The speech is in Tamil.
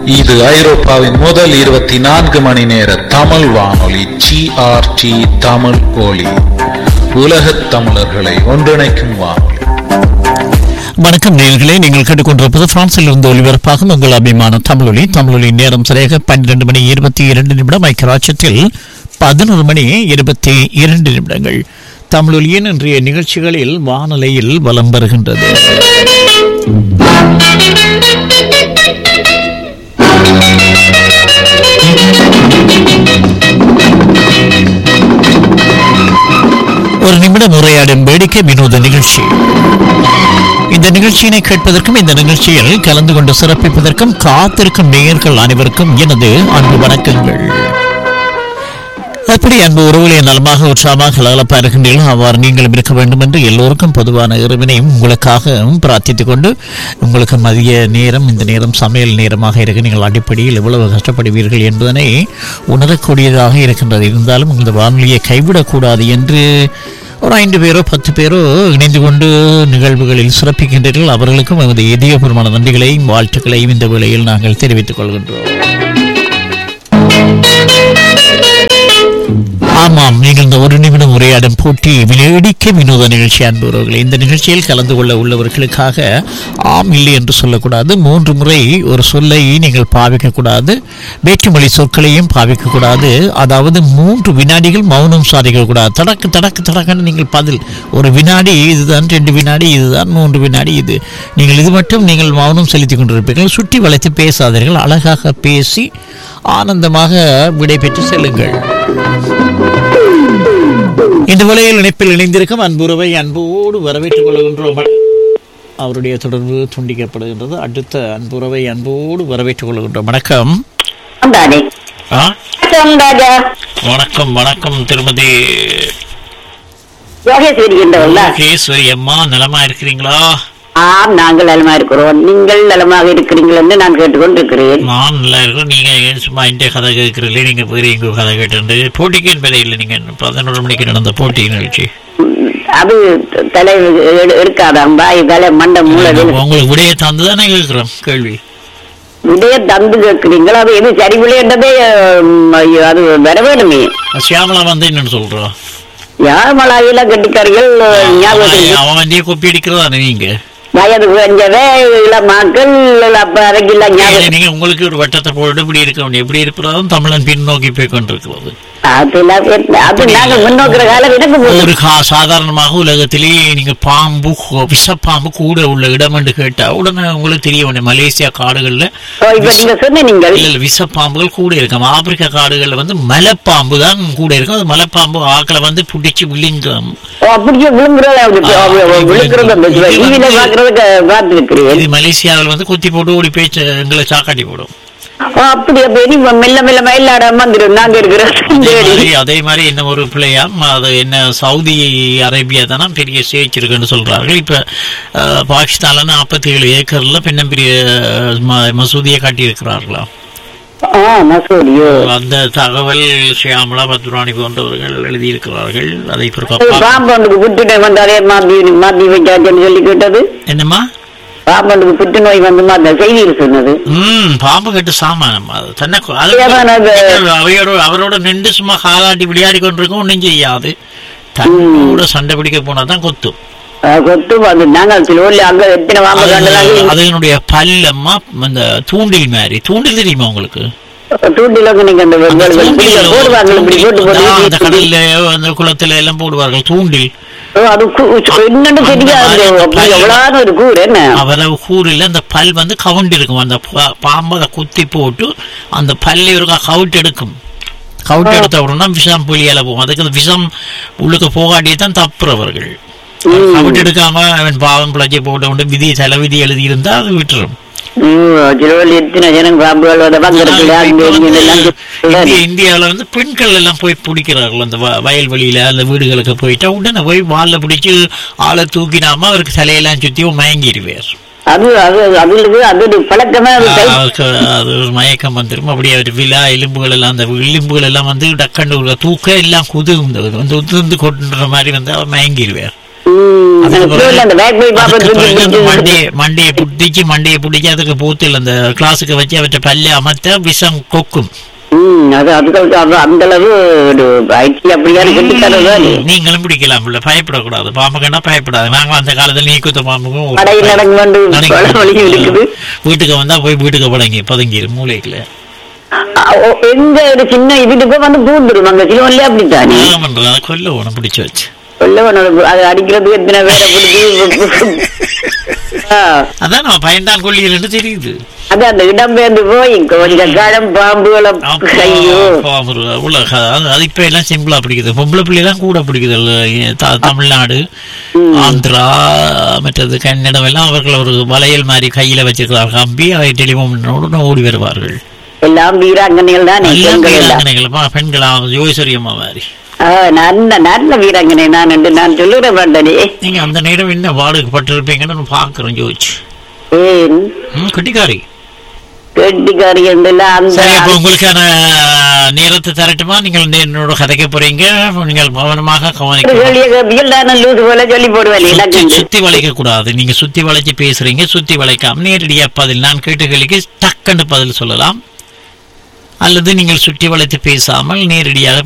இது ஐரோப்பாவின் முதல் இருபத்தி நான்கு மணி நேர தமிழ் வானொலி ஜிஆர்டி தமிழ் ஒலி உலகத் தமிழர்களை ஒன்றிணைக்கும் வானொலி வணக்கம் நேயர்களே நீங்கள் கேட்டுக்கொண்டிருப்பது பிரான்சில் இருந்து ஒலிபரப்பாகும் உங்கள் அபிமான தமிழொலி தமிழொலி நேரம் சரியாக பன்னிரண்டு மணி இருபத்தி இரண்டு நிமிடம் ஐக்கியராட்சத்தில் பதினொரு மணி இருபத்தி இரண்டு நிமிடங்கள் தமிழொலியின் இன்றைய நிகழ்ச்சிகளில் வானொலியில் வலம் வருகின்றது ஒரு நிமிடம் உரையாடும் வேடிக்கை வினோத நிகழ்ச்சி இந்த நிகழ்ச்சியினை கேட்பதற்கும் இந்த நிகழ்ச்சியில் கலந்து கொண்டு சிறப்பிப்பதற்கும் காத்திருக்கும் நேயர்கள் அனைவருக்கும் எனது அன்பு வணக்கங்கள் எப்படி அன்பு உறவுகளை நலமாக உற்சாகமாக கலகலப்பா இருக்கின்றீர்கள் அவ்வாறு நீங்களும் இருக்க வேண்டும் என்று எல்லோருக்கும் பொதுவான இறைவனையும் உங்களுக்காக பிரார்த்தித்துக் கொண்டு உங்களுக்கு மதிய நேரம் இந்த நேரம் சமையல் நேரமாக இருக்க நீங்கள் அடிப்படையில் எவ்வளவு கஷ்டப்படுவீர்கள் என்பதனை உணரக்கூடியதாக இருக்கின்றது இருந்தாலும் இந்த வானொலியை கைவிடக்கூடாது என்று ஒரு ஐந்து பேரோ பத்து பேரோ இணைந்து கொண்டு நிகழ்வுகளில் சிறப்பிக்கின்றீர்கள் அவர்களுக்கும் எமது இதயபூர்வமான நன்றிகளையும் வாழ்த்துக்களையும் இந்த வேளையில் நாங்கள் தெரிவித்துக் கொள்கின்றோம் ஆமாம் நீங்கள் இந்த ஒரு நிமிடம் உரையாடும் போட்டி வேடிக்கை வினோத நிகழ்ச்சி அன்பவர்களே இந்த நிகழ்ச்சியில் கலந்து கொள்ள உள்ளவர்களுக்காக ஆம் இல்லை என்று சொல்லக்கூடாது மூன்று முறை ஒரு சொல்லை நீங்கள் பாவிக்கக்கூடாது வேற்றுமொழி சொற்களையும் பாவிக்கக்கூடாது அதாவது மூன்று வினாடிகள் மௌனம் சாதிக்கக்கூடாது தடக்கு தடக்கு தடக்குன்னு நீங்கள் பதில் ஒரு வினாடி இதுதான் ரெண்டு வினாடி இதுதான் மூன்று வினாடி இது நீங்கள் இது மட்டும் நீங்கள் மௌனம் செலுத்திக் கொண்டிருப்பீர்கள் சுற்றி வளைத்து பேசாதீர்கள் அழகாக பேசி ஆனந்தமாக விடைபெற்று செல்லுங்கள் இந்த வேளையில் இணைப்பில் இணைந்திருக்கும் அன்புறவை அன்போடு வரவேற்றுக் கொள்கின்றோம் அவருடைய தொடர்பு துண்டிக்கப்படுகின்றது அடுத்த அன்புறவை அன்போடு வரவேற்றுக் கொள்கின்றோம் வணக்கம் தானே ஆ? ராஜா வணக்கம் வணக்கம் திருமதி யோகேஸ்வரி என்றவல்ல கேஸ்வரி அம்மா நலமா இருக்கிறீங்களா ஆம் நாங்கள் நலமா இருக்கிறோம் நீங்கள் நலமாக இருக்கிறீர்கள் என்று நான் கேட்டுக்கொண்டிருக்கிறேன் நான் நல்லா இருக்கோம் நீங்க ஏன் சும்மா இந்த கதை கேட்கறீங்களே நீங்க வேறு எங்க கதை கேட்டு போட்டிக்கு என்பதே இல்லை நீங்க பதினொரு மணிக்கு நடந்த போட்டி நிகழ்ச்சி உம், அது தலை எடு- எடுக்காதாம் பாய் தலை மண்ட மூளை உங்களுக்கு விடைய தந்து தானே கேட்கிறோம் கேள்வி இதைய தந்து கேட்கிறீங்களா அது எது சரிவில்லை என்றதே உம், ஐயோ, அது வர வேணுமே சியாமலா வந்து என்னன்னு சொல்றோம் யார் மலாயில கட்டிக்காரிகள் ஞாபகம் அவன் வண்டியை கொப்பி அடிக்கிறதா நீங்க வயது குறைஞ்சவே இளமாக்கள் அப்ப அரைக்கில்ல இல்ல, ஞாபகம் நீங்க உங்களுக்கு ஒரு வட்டத்தை போட்டு இப்படி இருக்க முடியும் எப்படி இருப்பதாலும் தமிழன் பின்னோக்கி போய் கொண்டிருக்கிறது அதெல்லாம் என்ன- அது நாங்கள் முன்னோக்கிற காலம் எனக்கு போதும். ஒரு கா சாதாரணமாக உலகத்திலே நீங்க பாம்பு கொ- விஷப்பாம்பு கூட உள்ள இடம் என்று கேட்டா உடனே உங்களுக்கு தெரிய வேண்டிய மலேசியா காடுகள்ல ஓ, இப்ப நீங்க சொன்ன நீங்கள் இல்ல இல்ல விஷப்பாம்புகள் கூட இருக்கும் ஆப்பிரிக்கா காடுகள்ல வந்து மலைப்பாம்பு தான் கூட இருக்கும் அது மலைப்பாம்பு ஆக்களை வந்து பிடிச்சு விழுங்கும் ஓ, அப்படியே விழுங்குறத ஆ, விழுக்கிறத இது டிவியில வந்து- பாக்குறதுக்கு பார்த்துருக்கிறேன் இது மலேசியாவில் வந்து கொத்தி போட்டு ஓடி போய் ச- எங்களை சாக்காட்டி போடும் ஓ அப்படி அப்ப இனி மெல்ல மெல்ல மயிலாடாம வந்துடும் நாங்க இருக்கிறோம் அதே மாதிரி அதே மாதிரி என்ன ஒரு பிள்ளையாம் அது என்ன சவுதி அரேபியா தானே பெரிய ஸ்டேஜ் இருக்குன்னு சொல்றார்கள் இப்ப அஹ், பாகிஸ்தான்ல நாற்பத்தி ஏழு ஏக்கர்ல பின்ன பெரிய ம- மசூதியை கட்டியிருக்கிறார்களாம் ஆ மசூரியோ அந்த தகவல் ஷியாமலா பத்ராணி போன்றவர்கள் எழுதியிருக்கிறார்கள் அதை அது பிறகு பாம்பண்டுக்கு புற்றுநோய் வந்து அதே மாத்தி மாத்தி வைக்காச்சுன்னு சொல்லி கேட்டது என்னம்மா பாம்பண்டுக்கு புற்றுநோய் வந்து மாத்த செய்தியில் சொன்னது ம் பாம்பு கட்டு சாமானம் அது தன்னை கொ- அது ஏன் அது- அவையோட அவரோட நின்று சும்மா காலாட்டி விளையாடி கொண்டிருக்கும் ஒன்றும் செய்யாது தன்னோட சண்டை பிடிக்க போனா தான் கொத்தும் ஆ, கொத்து வந்து நாங்கள் சிலோர்ல அங்க எத்தனை பாம்பு அது- கண்டதாக அதனுடைய பல்லம்மா அந்த தூண்டில் மாதிரி தூண்டில் தெரியுமா உங்களுக்கு தூண்டில நீங்க அந்த அந்த தூண்டில் போடுவாங்க இப்படி போட்டு ஆ, அந்த போட்டு கடல்ல அந்த குளத்துல எல்லாம் போடுவார்கள் தூண்டில் ஓ, அது கு- என்னன்னு தெரியாது அப்படி எவ்வளவு ஒரு கூறு என்ன அவரவு கூறில் அந்த பல் வந்து கவுண்ட் இருக்கும் அந்த பா- பாம்பை அதை குத்தி போட்டு அந்த பல்லை ஒரு கவுட் எடுக்கும் கவுட் எடுத்த உடனே விஷம் புலியால போகும் அதுக்கு அந்த விஷம் உள்ளுக்கு போகாட்டியே தான் தப்புறவர்கள் கவுட் எடுக்காம அவன் பாவம் பிழைச்சி போட்டு கொண்டு விதி தலை விதி எழுதி இருந்தா அது விட்டுரும் சிலோர்ல எத்தனை ஜனம் பாம்புகள் வந்து பங்கெடுக்கல அங்க இங்க எல்லாம் இந்திய இந்தியாவில் வந்து பெண்கள் எல்லாம் போய் பிடிக்கிறார்கள் அந்த வ- வயல்வெளியில அந்த வீடுகளுக்கு போயிட்டா உடனே போய் வால்ல பிடிச்சு ஆளை தூக்கினாம அவருக்கு தலையெல்லாம் சுத்தி மயங்கிடுவார் அது அது அதுல அது ஒரு பழக்கமே அது கை அவருக்கு அது ஒரு மயக்கம் வந்துடும் அப்படியே ஒரு விழா எலும்புகள் எல்லாம் அந்த எலும்புகள் எல்லாம் வந்து டக்கண்டு ஒரு தூக்க எல்லாம் குது வந்து உதிர்ந்து கொண்டுற மாதிரி வந்து அவர் மயங்கிடுவார் ம், இல்ல, அந்த பேக் போய் பாப்பா அதுக்கு தூக்கி பிறகு அந்த பிடிச்சு- மண்டையை மண்டையை பிடிச்சி மண்டையை பிடிச்சி அதுக்கு பூத்தில் அந்த கிளாஸுக்கு வச்சு அவற்றை பல்ல அமர்த்த விஷம் கொக்கும் ம், அது அதுக்கு அது அந்த அளவு ஒரு ஐடி அப்படியான கெட்டித்தனம் நீங்களும் பிடிக்கலாம் இல்ல பயப்படக்கூடாது பாம்பு கண்டா பயப்படாது நாங்க அந்த காலத்துல நீ குத்த பாம்புக்கும் ஒரு கடையில் நடந்து வந்து நடங்கி- பல வழியும் இருக்குது வீட்டுக்கு வந்தா போய் வீட்டுக்கு படங்கி பதுங்கிரு மூளைக்குல அ, ஓ, எங்க ஒரு சின்ன இதுக்கு வந்து பூந்துடும் அங்க சிலவன்லயே அப்படித்தானே என்ன பண்றது அதை கொல்ல உன பிடிச்சு வச்சு சொல்லவனோட அது அடிக்கிறது எத்தனை பேரை பிடிச்சி ஆ, அதான் நம்ம பயன்தான் கொல்லியல்னு தெரியுது அது அந்த இடம் பெயர்ந்து போய் கொஞ்ச காலம் பாம்புகளை அப்பா, ஐயோ பாவம், உள்ள க- அது- அது இப்ப எல்லாம் சிம்பிளா பிடிக்குது பொம்பளை பிள்ளைலாம் கூட பிடிக்குது இல்ல? த- தமிழ்நாடு ஆந்திரா மற்றது கன்னடம் எல்லாம் அவர்கள் ஒரு வளையல் மாதிரி கையில வச்சிருக்கிறார் கம்பி அவை டெலிஃபோன் ஓடி வருவார்கள் எல்லாம் வீராங்கனைகள் தான் எல்லாம் பெண்கள் எல்லாம் வீராங்கனைகள், பா, பெண்களா யோகேஸ்வரியம்மா மாதிரி ஆ, நல்ல நல்ல வீராங்கனை நான் என்று நான் சொல்லுற மாட்டேனே நீங்க அந்த நேரம் என்ன பாடுபட்டிருப்பீங்கன்னு நான் பாக்குறேன் யோசிச்சு ஏன் ம், கட்டிக்காரி கெட்டிக்காரி என்றெல்லாம் அந்த சரி அப்ப உங்களுக்கான நேரத்தை தரட்டுமா நீங்கள் இந்த என்னோட கதைக்க போறீங்க நீங்கள் கவனமாக கவனிக்கணும் கேள்வியை கேட்பீர்கள் நான் லூசு போல சொல்லி போடுவேன் சுத்தி எனக்கு சுத்தி வளைக்க கூடாது நீங்க சுத்தி வளைச்சு பேசுறீங்க சுத்தி வளைக்காம நேரடியா பதில் நான் கேட்ட கேள்விக்கு டக்குன்னு பதில் சொல்லலாம் அல்லது நீங்கள் சுற்றி வளைத்து பேசாமல் நேரடியாக